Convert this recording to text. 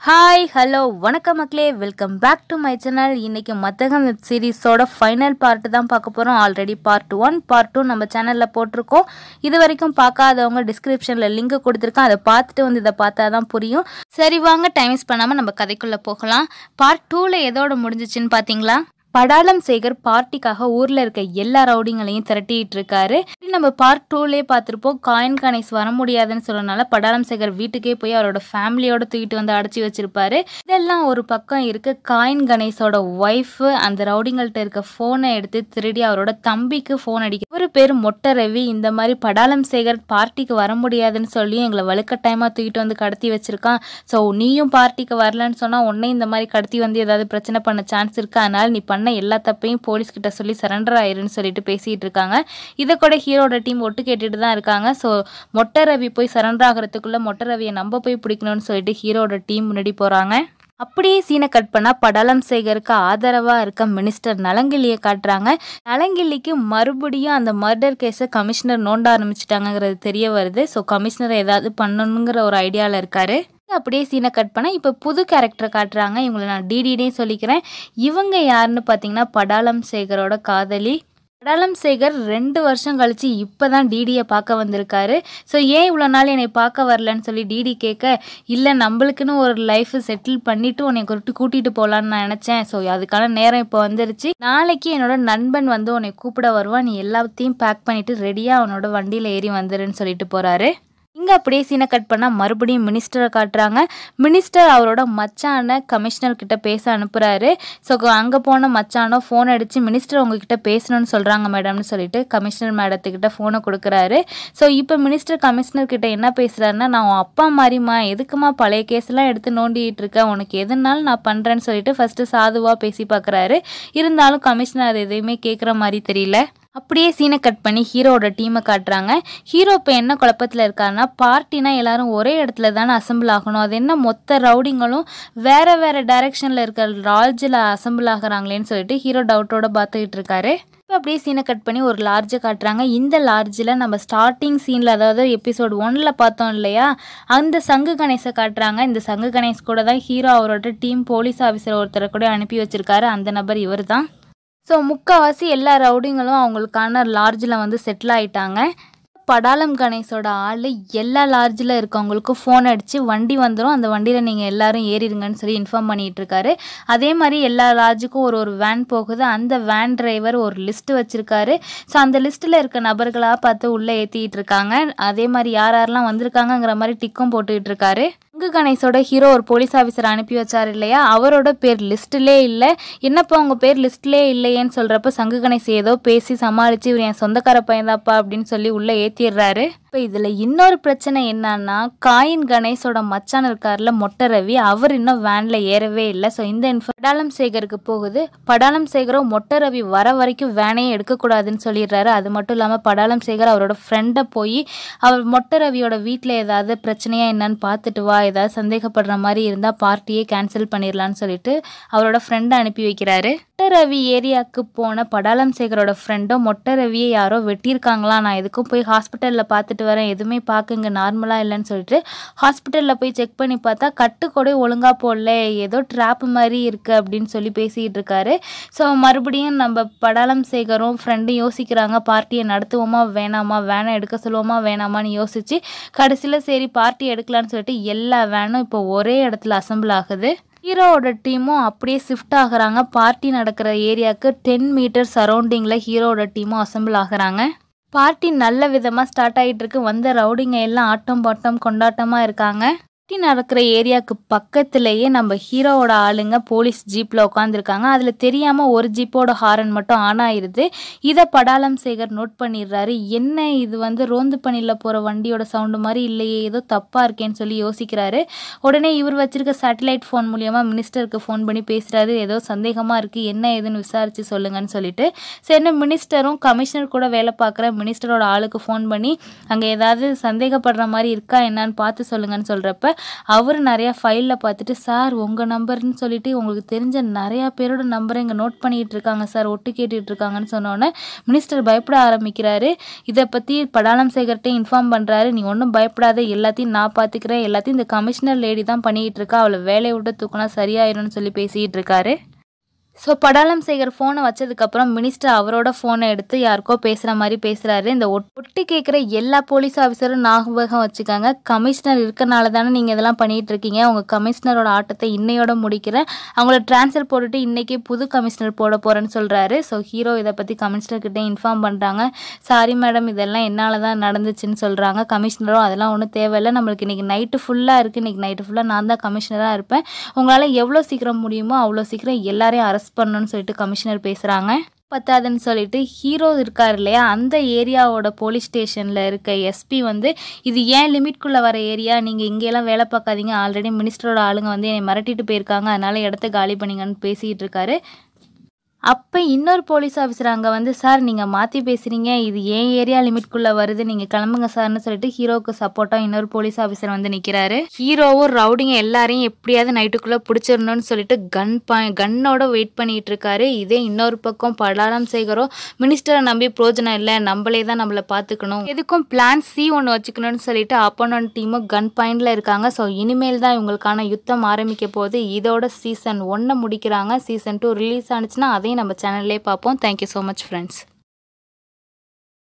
hi hello வணக்கம் மக்களே welcome back to my channel இன்னைக்கு மத்தகம் வெப் சீரிஸோட ஃபைனல் பார்ட் தான் பார்க்க போகிறோம் already part one part two நம்ம சேனலில் போட்டிருக்கோம் இது வரைக்கும் பார்க்காதவங்க டிஸ்கிரிப்ஷனில் லிங்க் கொடுத்துருக்கேன் அதை பார்த்துட்டு வந்து இதை பார்த்தா தான் புரியும் சரி வாங்க டைம் வேஸ்ட் பண்ணாமல் நம்ம கதைக்குள்ளே போகலாம் பார்ட் டூவில் எதோட முடிஞ்சிச்சுன்னு பார்த்தீங்களா படாலம் சேகர் பார்ட்டிக்காக ஊர்ல இருக்க எல்லா ரவுடிங்களையும் திரட்டிட்டு இருக்காரு நம்ம பார்ட் டூலயே பார்த்திருப்போம் காயின் கணேஷ் வர முடியாதுன்னு சொன்னனால படாலம் சேகர் வீட்டுக்கே போய் அவரோட ஃபேமிலியோட தூக்கிட்டு வந்து அடைச்சி வச்சிருப்பாரு இதெல்லாம் ஒரு பக்கம் இருக்கு காயின் கணேஷோட ஒய்ஃப் அந்த ரவுடிங்கள்ட்ட இருக்க போனை எடுத்து திருடி அவரோட தம்பிக்கு போன் அடிக்க ஒரு பேர் மொட்டை ரவி இந்த மாதிரி படாலம் சேகர் பார்ட்டிக்கு வர முடியாதுன்னு சொல்லி எங்களை வலுக்கட்டாயமா தூக்கிட்டு வந்து கடத்தி வச்சிருக்கான் ஸோ நீயும் பார்ட்டிக்கு வரலன்னு சொன்னா உன்னை இந்த மாதிரி கடத்தி வந்து ஏதாவது பிரச்சனை பண்ண சான்ஸ் இருக்கு அதனால நீ பண்ண எல்லா தப்பையும் போலீஸ் கிட்ட சொல்லி சரண்டர் ஆயிருன்னு சொல்லிட்டு பேசிட்டு இருக்காங்க இதை கூட ஹீரோட டீம் ஒட்டு கேட்டுட்டு தான் இருக்காங்க ஸோ மொட்டை ரவி போய் சரண்டர் ஆகிறதுக்குள்ள மொட்டை ரவியை நம்ம போய் பிடிக்கணும்னு சொல்லிட்டு ஹீரோட டீம் முன்னாடி போறாங்க அப்படியே சீனை கட் பண்ணா படலம் சேகருக்கு ஆதரவா இருக்க மினிஸ்டர் நலங்கிள்ளியை காட்டுறாங்க நலங்கிள்ளிக்கு மறுபடியும் அந்த மர்டர் கேஸை கமிஷனர் நோண்ட ஆரம்பிச்சிட்டாங்கிறது தெரிய வருது ஸோ கமிஷனர் ஏதாவது பண்ணணுங்கிற ஒரு ஐடியாவில் இருக்காரு அப்படியே சீனை கட் பண்ண இப்போ புது கேரக்டரை காட்டுறாங்க இவங்களை நான் டிடினே சொல்லிக்கிறேன் இவங்க யாருன்னு பார்த்தீங்கன்னா படாலம் சேகரோட காதலி படாலம் சேகர் ரெண்டு வருஷம் கழிச்சு இப்போ தான் டிடியை பார்க்க வந்திருக்காரு ஸோ ஏன் இவ்வளோ நாள் என்னை பார்க்க வரலன்னு சொல்லி டிடி கேட்க இல்லை நம்மளுக்குன்னு ஒரு லைஃப் செட்டில் பண்ணிவிட்டு உன்னை கூட்டி கூட்டிகிட்டு போகலான்னு நான் நினச்சேன் ஸோ அதுக்கான நேரம் இப்போ வந்துருச்சு நாளைக்கு என்னோட நண்பன் வந்து உன்னை கூப்பிட வருவான் நீ எல்லாத்தையும் பேக் பண்ணிவிட்டு ரெடியாக அவனோட வண்டியில் ஏறி வந்துருன்னு சொல்லிட்டு போகிறாரு இங்கே அப்படியே சீனை கட் பண்ணால் மறுபடியும் மினிஸ்டரை காட்டுறாங்க மினிஸ்டர் அவரோட மச்சான கமிஷனர் கிட்ட பேச அனுப்புகிறாரு ஸோ அங்கே போன மச்சானோ ஃபோன் அடித்து மினிஸ்டர் உங்ககிட்ட பேசணும்னு சொல்கிறாங்க மேடம்னு சொல்லிட்டு கமிஷனர் மேடத்துக்கிட்ட ஃபோனை கொடுக்குறாரு ஸோ இப்போ மினிஸ்டர் கமிஷனர் கிட்ட என்ன பேசுகிறாருன்னா நான் உன் அப்பா மாதிரிம்மா எதுக்குமா பழைய கேஸ்லாம் எடுத்து நோண்டிட்டு இருக்கேன் உனக்கு எதுனாலும் நான் பண்ணுறேன்னு சொல்லிட்டு ஃபஸ்ட்டு சாதுவாக பேசி பார்க்குறாரு இருந்தாலும் கமிஷனர் அது எதையுமே கேட்குற மாதிரி தெரியல அப்படியே சீனை கட் பண்ணி ஹீரோவோட டீமை காட்டுறாங்க ஹீரோ இப்போ என்ன குழப்பத்தில் இருக்காருன்னா பார்ட்டினா எல்லாரும் ஒரே இடத்துல தானே அசம்பிள் ஆகணும் அது என்ன மொத்த ரவுடிங்களும் வேற வேற டைரக்ஷனில் இருக்க லாட்ஜில் அசம்பிள் ஆகுறாங்களேன்னு சொல்லிட்டு ஹீரோ டவுட்டோட பார்த்துக்கிட்டு இருக்காரு இப்போ அப்படியே சீனை கட் பண்ணி ஒரு லார்ஜை காட்டுறாங்க இந்த லார்ஜில் நம்ம ஸ்டார்டிங் சீனில் அதாவது எபிசோட் ஒன்னில் பார்த்தோம் இல்லையா அந்த சங்கு கணேசை காட்டுறாங்க இந்த சங்கு கணேஷ் கூட தான் ஹீரோ அவரோட டீம் போலீஸ் ஆஃபீஸர் ஒருத்தரை கூட அனுப்பி வச்சிருக்காரு அந்த நபர் இவர் தான் ஸோ முக்கால்வாசி எல்லா ரவுடிங்களும் அவங்களுக்கான லார்ஜில் வந்து செட்டில் ஆயிட்டாங்க படாலம் கணேஷோட ஆள் எல்லா லார்ஜில் இருக்கவங்களுக்கும் ஃபோன் அடித்து வண்டி வந்துடும் அந்த வண்டியில் நீங்கள் எல்லாரும் ஏறிடுங்கன்னு சொல்லி இன்ஃபார்ம் பண்ணிகிட்டு இருக்காரு அதே மாதிரி எல்லா லார்ஜுக்கும் ஒரு ஒரு வேன் போகுது அந்த வேன் டிரைவர் ஒரு லிஸ்ட்டு வச்சுருக்காரு ஸோ அந்த லிஸ்ட்டில் இருக்க நபர்களாக பார்த்து உள்ளே ஏற்றிக்கிட்டு இருக்காங்க அதே மாதிரி யார் யாரெல்லாம் வந்திருக்காங்கங்கிற மாதிரி டிக்கும் போட்டுக்கிட்டு இருக்காரு அங்கு கணேஷோட ஹீரோ ஒரு போலீஸ் ஆஃபீஸர் அனுப்பி வச்சார் இல்லையா அவரோட பேர் லிஸ்ட்டிலே இல்லை என்னப்பா உங்கள் பேர் லிஸ்ட்லே இல்லையேன்னு சொல்கிறப்ப சங்கு கணேஷ் ஏதோ பேசி சமாளித்து இவர் என் சொந்தக்கார பையன்தாப்பா அப்படின்னு சொல்லி உள்ளே ஏற்றிடுறாரு இப்போ இதில் இன்னொரு பிரச்சனை என்னன்னா காயின் கணேஷோட மச்சான் இருக்கார்ல மொட்டை ரவி அவர் இன்னும் வேனில் ஏறவே இல்லை ஸோ இந்த இன்ஃபோ படாலம் சேகருக்கு போகுது படாலம் சேகரும் மொட்டை ரவி வர வரைக்கும் வேனையே எடுக்கக்கூடாதுன்னு சொல்லிடுறாரு அது மட்டும் இல்லாமல் படாலம் சேகர் அவரோட ஃப்ரெண்டை போய் அவர் மொட்டை ரவியோட வீட்டில் ஏதாவது பிரச்சனையா என்னன்னு பார்த்துட்டு வா ஏதாவது சந்தேகப்படுற மாதிரி இருந்தால் பார்ட்டியே கேன்சல் பண்ணிடலான்னு சொல்லிட்டு அவரோட ஃப்ரெண்டை அனுப்பி வைக்கிறாரு மொட்டை ரவி ஏரியாவுக்கு போன படாலம் சேகரோட ஃப்ரெண்டும் மொட்டை ரவியை யாரோ வெட்டியிருக்காங்களா நான் எதுக்கும் போய் ஹாஸ்பிட்டலில் பார்த்துட்டு வரேன் எதுவுமே பார்க்க இங்கே நார்மலாக இல்லைன்னு சொல்லிட்டு ஹாஸ்பிட்டலில் போய் செக் பண்ணி பார்த்தா கட்டுக்கூட ஒழுங்காக போடல ஏதோ ட்ராப் மாதிரி இருக்குது அப்படின்னு சொல்லி பேசிக்கிட்டு இருக்காரு ஸோ மறுபடியும் நம்ம படாலம் சேகரும் ஃப்ரெண்டும் யோசிக்கிறாங்க பார்ட்டியை நடத்துவோமா வேணாமா வேனை எடுக்க சொல்லுவோமா வேணாமான்னு யோசிச்சு கடைசியில் சரி பார்ட்டி எடுக்கலான்னு சொல்லிட்டு எல்லா வேனும் இப்போ ஒரே இடத்துல அசம்பிள் ஆகுது ஹீரோவோட டீமும் அப்படியே ஷிஃப்ட் ஆகுறாங்க பார்ட்டி நடக்கிற ஏரியாவுக்கு டென் மீட்டர் சரௌண்டிங்கில் ஹீரோவோட டீமும் அசம்பிள் ஆகுறாங்க பார்ட்டி நல்ல விதமாக ஸ்டார்ட் ஆகிட்டு இருக்கு வந்த ரவுடிங்க எல்லாம் ஆட்டம் பாட்டம் கொண்டாட்டமாக இருக்காங்க பார்ட்டி நடக்கிற ஏரியாவுக்கு பக்கத்துலேயே நம்ம ஹீரோவோட ஆளுங்க போலீஸ் ஜீப்பில் உட்காந்துருக்காங்க அதில் தெரியாமல் ஒரு ஜீப்போட ஹாரன் மட்டும் ஆன் ஆயிருது இதை படாலம் சேகர் நோட் பண்ணிடுறாரு என்ன இது வந்து ரோந்து பணியில் போகிற வண்டியோட சவுண்டு மாதிரி இல்லையே ஏதோ தப்பாக இருக்கேன்னு சொல்லி யோசிக்கிறாரு உடனே இவர் வச்சிருக்க சேட்டலைட் ஃபோன் மூலியமாக மினிஸ்டருக்கு ஃபோன் பண்ணி பேசுகிறாரு ஏதோ சந்தேகமாக இருக்குது என்ன ஏதுன்னு விசாரித்து சொல்லுங்கன்னு சொல்லிட்டு சரி மினிஸ்டரும் கமிஷனர் கூட வேலை பார்க்குற மினிஸ்டரோட ஆளுக்கு ஃபோன் பண்ணி அங்கே ஏதாவது சந்தேகப்படுற மாதிரி இருக்கா என்னன்னு பார்த்து சொல்லுங்கன்னு சொல்கிறப்ப அவர் நிறையா ஃபைலில் பார்த்துட்டு சார் உங்கள் நம்பர்னு சொல்லிட்டு உங்களுக்கு தெரிஞ்ச நிறையா பேரோட நம்பரை இங்கே நோட் பண்ணிகிட்டு இருக்காங்க சார் ஒட்டு கேட்டுட்டு இருக்காங்கன்னு சொன்னோன்னே மினிஸ்டர் பயப்பட ஆரம்பிக்கிறாரு இதை பற்றி படாலம் சேகர்கிட்ட இன்ஃபார்ம் பண்ணுறாரு நீ ஒன்றும் பயப்படாத எல்லாத்தையும் நான் பார்த்துக்கிறேன் எல்லாத்தையும் இந்த கமிஷனர் லேடி தான் பண்ணிகிட்டு இருக்கா அவளை வேலையை விட்டு தூக்குனா சரியாயிரும்னு சொல்லி பேசிகிட்டு இருக்காரு ஸோ படாலம் சேகர் ஃபோனை வச்சதுக்கப்புறம் மினிஸ்டர் அவரோட ஃபோனை எடுத்து யாருக்கோ பேசுகிற மாதிரி பேசுகிறாரு இந்த ஒட்- ஒட்டு கேட்குற எல்லா போலீஸ் ஆஃபீஸரும் ஞாபகம் வச்சுக்காங்க கமிஷனர் இருக்கனால தானே நீங்கள் இதெல்லாம் பண்ணிகிட்டு இருக்கீங்க உங்கள் கமிஷனரோட ஆட்டத்தை இன்னையோட முடிக்கிறேன் அவங்கள ட்ரான்ஸ்ஃபர் போட்டுட்டு இன்றைக்கே புது கமிஷனர் போட போகிறேன்னு சொல்கிறாரு ஸோ ஹீரோ இதை பற்றி கமிஷனர்கிட்ட இன்ஃபார்ம் பண்ணுறாங்க சாரி மேடம் இதெல்லாம் என்னால் தான் நடந்துச்சுன்னு சொல்கிறாங்க கமிஷனரும் அதெல்லாம் ஒன்றும் தேவையில்லை நம்மளுக்கு இன்றைக்கி நைட்டு ஃபுல்லாக இருக்குது இன்றைக்கி நைட்டு ஃபுல்லாக நான் தான் கமிஷனராக இருப்பேன் உங்களால் எவ்வளோ சீக்கிரம் முடியுமோ அவ்வளோ சீக்கிரம் எல்லாரையும் அரெஸ்ட் பண்ணணும்னு சொல்லிட்டு கமிஷனர் பேசுகிறாங்க பத்தாதுன்னு சொல்லிட்டு ஹீரோ இருக்கார் இல்லையா அந்த ஏரியாவோட போலீஸ் ஸ்டேஷனில் இருக்க எஸ்பி வந்து இது ஏன் லிமிட்குள்ளே வர ஏரியா நீங்கள் இங்கெல்லாம் வேலை பார்க்காதீங்க ஆல்ரெடி மினிஸ்டரோட ஆளுங்க வந்து என்னை மிரட்டிட்டு போயிருக்காங்க அதனால இடத்த காலி பண்ணிங்கன்னு பேசிக்கிட்டு இருக்காரு அப்போ இன்னொரு போலீஸ் ஆஃபீஸர் அங்கே வந்து சார் நீங்கள் மாற்றி பேசுகிறீங்க இது ஏன் ஏரியா லிமிட்குள்ளே வருது நீங்கள் கிளம்புங்க சார்னு சொல்லிட்டு ஹீரோவுக்கு சப்போர்ட்டாக இன்னொரு போலீஸ் ஆஃபீஸர் வந்து நிற்கிறாரு ஹீரோவும் ரவுடிங்க எல்லாரையும் எப்படியாவது நைட்டுக்குள்ளே பிடிச்சிடணும்னு சொல்லிட்டு கன் பாய் கன்னோட வெயிட் பண்ணிட்டு இருக்காரு இதே இன்னொரு பக்கம் படாரம் சேகரோ மினிஸ்டரை நம்பி பிரோஜனம் இல்லை நம்மளே தான் நம்மளை பார்த்துக்கணும் எதுக்கும் பிளான் சி ஒன்று வச்சுக்கணும்னு சொல்லிட்டு அப்போனன் டீமும் கன் பாயிண்டில் இருக்காங்க ஸோ இனிமேல் தான் இவங்களுக்கான யுத்தம் ஆரம்பிக்க போகுது இதோட சீசன் ஒன்னை முடிக்கிறாங்க சீசன் டூ ரிலீஸ் ஆனிச்சுன்னா அதையும் நம்ம சேனல்லே பார்ப்போம் தேங்க்யூ ஸோ மச் ஃப்ரெண்ட்ஸ்